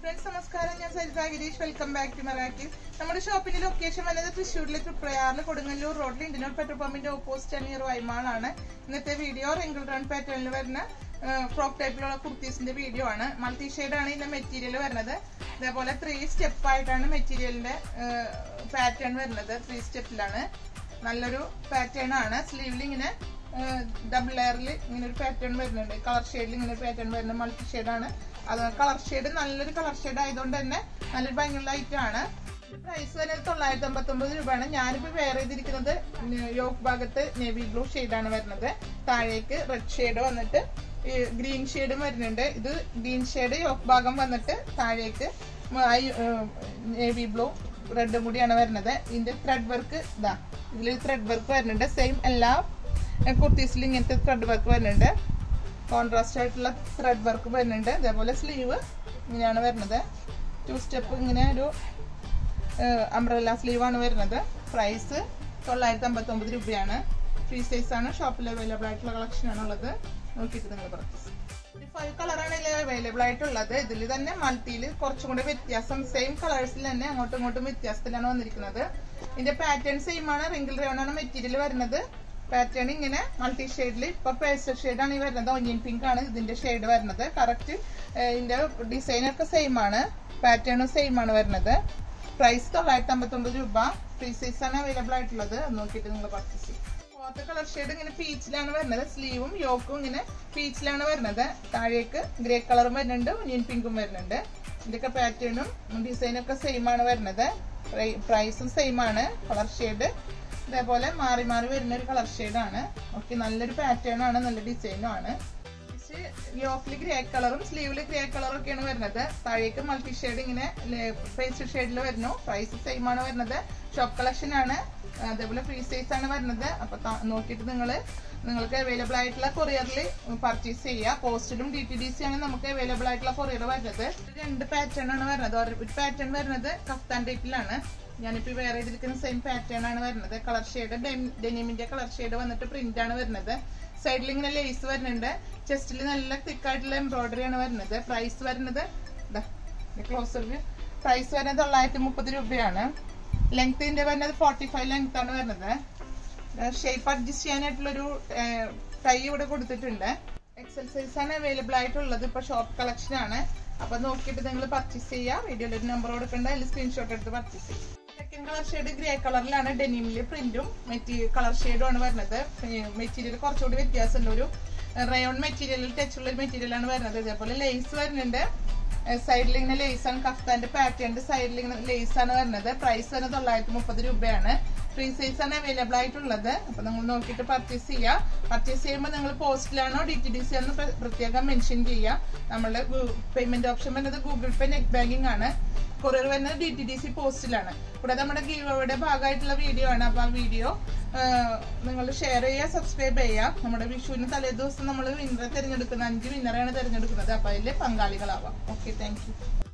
friends നമസ്കാരം ഞാൻ Saritha Gireesh welcome back to Marakkees നമ്മുടെ ഷോപ്പിന്റെ ലൊക്കേഷൻ വന്നത് തൃശ്ശൂരിലെ തൃപ്രയാറിൽ കൊടുങ്ങല്ലൂർ റോഡിൽ ഇന്ത്യൻ പെട്രോൾ പമ്പിന്റെ ഓപ്പോസിറ്റ് നിയർ വൈമാളാണ് ഇന്നത്തെ വീഡിയോ റിങ്കിൾ റൺ പാറ്റേണിൽ വരുന്ന ഫ്രോക്ക് ടൈപ്പിലുള്ള കുർത്തീസിന്റെ വീഡിയോ ആണ് മൾട്ടി ആണ് ഇതിന്റെ മെറ്റീരിയൽ വരുന്നത് ഇതേപോലെ ത്രീ സ്റ്റെപ്പ് ആയിട്ടാണ് മെറ്റീരിയലിന്റെ പാറ്റേൺ വരുന്നത് ത്രീ സ്റ്റെപ്പിലാണ് നല്ലൊരു പാറ്റേൺ ആണ് സ്ലീവിൽ ഇങ്ങനെ ഡബിൾ ലെയറിൽ ഇങ്ങനെ ഒരു പാറ്റേൺ വരുന്നുണ്ട് കളർ ഷെയ്ഡിൽ ഇങ്ങനെ ഒരു പാറ്റേൺ വരുന്ന മൾട്ടി ഷെയ്ഡാണ് അത് കളർ ഷെയ്ഡ് നല്ലൊരു കളർ ഷെയ്ഡ് ആയതുകൊണ്ട് തന്നെ നല്ലൊരു ഭംഗിയുള്ള ഐറ്റം ആണ് പ്രൈസ് വരുന്നത് തൊള്ളായിരത്തി അമ്പത്തി ഒമ്പത് രൂപയാണ് ഞാനിപ്പോ വെയർ ചെയ്തിരിക്കുന്നത് യോക്ക് ഭാഗത്ത് നേവി ബ്ലൂ ഷെയ്ഡാണ് വരുന്നത് താഴേക്ക് റെഡ് ഷെയ്ഡ് വന്നിട്ട് ഗ്രീൻ ഷെയ്ഡും വരുന്നുണ്ട് ഇത് ഗ്രീൻ ഷെയ്ഡ് യോക്ക് ഭാഗം വന്നിട്ട് താഴേക്ക് നേവി ബ്ലൂ റെഡും കൂടിയാണ് വരുന്നത് ഇതിന്റെ ത്രെഡ് വർക്ക് ഇതാ ഇതിൽ ത്രെഡ് വർക്ക് വരുന്നുണ്ട് സെയിം എല്ലാ കുർത്തീസിൽ ഇങ്ങനത്തെ ത്രെഡ് വർക്ക് വരുന്നുണ്ട് കോൺട്രാസ്റ്റ് ആയിട്ടുള്ള ത്രെഡ് വർക്ക് വരുന്നുണ്ട് അതേപോലെ സ്ലീവ് ഇങ്ങനെയാണ് വരുന്നത് ടു സ്റ്റെപ്പ് ഇങ്ങനെ ഒരു അംബ്രല്ല സ്ലീവ് ആണ് വരുന്നത് പ്രൈസ് തൊള്ളായിരത്തി അമ്പത്തി ഒമ്പത് രൂപയാണ് ഫ്രീ സൈസ് ആണ് ഷോപ്പിൽ അവൈലബിൾ ആയിട്ടുള്ള കളക്ഷൻ ആണുള്ളത് നോക്കിയിട്ട് നിങ്ങൾ പർച്ചേസ് ഫൈവ് കളറാണ് ഇതിൽ അവൈലബിൾ ആയിട്ടുള്ളത് ഇതിൽ തന്നെ മൾട്ടിയിൽ കുറച്ചും കൂടി വ്യത്യാസം സെയിം കളേഴ്സിൽ തന്നെ അങ്ങോട്ടും ഇങ്ങോട്ടും വ്യത്യാസത്തിലാണ് വന്നിരിക്കുന്നത് ഇതിന്റെ പാറ്റേൺ സെയിം ആണ് റിങ്കിൾ റേൺ ആണ് മെറ്റീരിയൽ വരുന്നത് പാറ്റേൺ ഇങ്ങനെ മൾട്ടി ഷെയ്ഡിൽ ഇപ്പൊ പേസ്റ്റൽ ഷെയ്ഡ് ആണ് ഈ വരുന്നത് ഒനിയൻ പിങ്ക് ആണ് ഇതിന്റെ ഷെയ്ഡ് വരുന്നത് കറക്റ്റ് ഇതിന്റെ ഡിസൈൻ ഒക്കെ സെയിം ആണ് പാറ്റേണും സെയിം ആണ് വരുന്നത് പ്രൈസ് തൊള്ളായിരത്തി അമ്പത്തി ഒമ്പത് രൂപ ഫ്രീ സൈസ് ആണ് അവൈലബിൾ ആയിട്ടുള്ളത് അത് നോക്കിയിട്ട് നിങ്ങൾ പർച്ചേസ് ചെയ്യും ഫോർത്ത് കളർ ഷെയ്ഡ് ഇങ്ങനെ പീച്ചിലാണ് വരുന്നത് സ്ലീവും യോക്കും ഇങ്ങനെ പീച്ചിലാണ് വരുന്നത് താഴേക്ക് ഗ്രേ കളറും വരുന്നുണ്ട് ഒനിയൻ പിങ്കും വരുന്നുണ്ട് ഇതിന്റെ പാറ്റേണും ഡിസൈനും ഒക്കെ സെയിം ആണ് വരുന്നത് പ്രൈസും സെയിം ആണ് കളർ ഷെയ്ഡ് ഇതേപോലെ മാറി മാറി വരുന്ന ഒരു കളർ ഷെയ്ഡാണ് ഓക്കെ നല്ലൊരു പാറ്റേൺ ആണ് നല്ല ഡിസൈനും ആണ് യോക്കിൽ ഗ്രേ കളറും സ്ലീവില് ഗ്രേ കളറും ഒക്കെയാണ് വരുന്നത് താഴേക്ക് മൾട്ടി ഷെയ്ഡ് ഇങ്ങനെ പേസ്റ്റ് ഷെയ്ഡിൽ വരുന്നു പ്രൈസ് സെയിം ആണ് വരുന്നത് ഷോപ്പ് കളക്ഷൻ ആണ് അതേപോലെ ഫ്രീ സൈസ് ആണ് വരുന്നത് അപ്പൊ നോക്കിയിട്ട് നിങ്ങൾ നിങ്ങൾക്ക് അവൈലബിൾ ആയിട്ടുള്ള കൊറിയറിൽ പർച്ചേസ് ചെയ്യുക പോസ്റ്റിലും ഡി ടി ഡി സി ആണ് നമുക്ക് അവൈലബിൾ ആയിട്ടുള്ള കൊറിയർ വരുന്നത് രണ്ട് പാറ്റേൺ ആണ് വരുന്നത് ഒരു പാറ്റേൺ വരുന്നത് കഫ്താൻ ടൈപ്പിലാണ് ഞാനിപ്പോ വേറെ ചെയ്തിരിക്കുന്ന സെയിം പാറ്റേൺ ആണ് വരുന്നത് കളർ ഷെയ്ഡ് ഡെനിമിന്റെ കളർ ഷെയ്ഡ് വന്നിട്ട് പ്രിന്റ് ആണ് വരുന്നത് സൈഡിൽ ഇങ്ങനെ ലേസ് വരുന്നുണ്ട് ചെസ്റ്റിൽ നല്ല തിക്കായിട്ടുള്ള എംബ്രോയിഡറി ആണ് വരുന്നത് പ്രൈസ് വരുന്നത് ക്ലോസർ വ്യൂ പ്രൈസ് വരുന്നത് തൊള്ളായിരത്തി മുപ്പത് രൂപയാണ് ലെങ്ത്തിന്റെ വരുന്നത് ഫോർട്ടി ഫൈവ് ലെങ്ത് ആണ് വരുന്നത് ഷേപ്പ് അഡ്ജസ്റ്റ് ചെയ്യാനായിട്ടുള്ളൊരു ടൈ ഇവിടെ കൊടുത്തിട്ടുണ്ട് എക്സൽ സൈസ് ആണ് അവൈലബിൾ ആയിട്ടുള്ളത് ഇപ്പൊ ഷോപ്പ് കളക്ഷൻ ആണ് അപ്പൊ നോക്കിയിട്ട് നിങ്ങൾ പർച്ചേസ് ചെയ്യുക വീഡിയോയിൽ ഒരു നമ്പർ കൊടുക്കണ്ട അതിൽ സ്ക്രീൻഷോട്ട് എടുത്ത് പർച്ചേസ് ചെയ്യും സെക്കൻഡ് കളർ ഷെയ്ഡ് ഗ്രേ കളറിലാണ് ഡെനിമില് പ്രിന്റും മെറ്റീരിയൽ കളർ ഷെയ്ഡും ആണ് വരുന്നത് മെറ്റീരിയൽ കുറച്ചുകൂടി വ്യത്യാസമുണ്ട് ഒരു റയോൺ മെറ്റീരിയലിൽ ടച്ചുള്ള ഒരു മെറ്റീരിയൽ ആണ് വരുന്നത് ഇതേപോലെ ലേസ് വരുന്നുണ്ട് സൈഡിൽ ഇങ്ങനെ ലേസ് ആണ് കഫ്താന്റെ പാറ്റേണിന്റെ സൈഡിൽ ഇങ്ങനെ ലേസ് ആണ് വരുന്നത് പ്രൈസ് വരുന്നത് തൊള്ളായിരത്തി മുപ്പത് രൂപയാണ് ഫ്രീ സൈസ് ആണ് അവൈലബിൾ ആയിട്ടുള്ളത് അപ്പൊ നിങ്ങൾ നോക്കിയിട്ട് പർച്ചേസ് ചെയ്യുക പർച്ചേസ് ചെയ്യുമ്പോൾ നിങ്ങൾ പോസ്റ്റിലാണോ ഡി ടി ഡി സി ആണോ പ്രത്യേകം മെൻഷൻ ചെയ്യുക നമ്മളുടെ പേയ്മെന്റ് ഓപ്ഷൻ വരുന്നത് ഗൂഗിൾ പേ നെറ്റ് ബാങ്കിങ് ആണ് കൊറിയർ വരുന്നത് ഡി ടി ഡി സി പോസ്റ്റിലാണ് കൂടാതെ നമ്മുടെ ഗീവയുടെ ഭാഗമായിട്ടുള്ള വീഡിയോ ആണ് അപ്പൊ ആ വീഡിയോ നിങ്ങൾ ഷെയർ ചെയ്യുക സബ്സ്ക്രൈബ് ചെയ്യുക നമ്മുടെ വിഷുവിന് തലേ ദിവസം നമ്മൾ വിന്നറെ തിരഞ്ഞെടുക്കുന്ന അഞ്ച് വിന്നറാണ് തിരഞ്ഞെടുക്കുന്നത് അപ്പൊ അതിൽ പങ്കാളികളാവാം ഓക്കെ താങ്ക് യു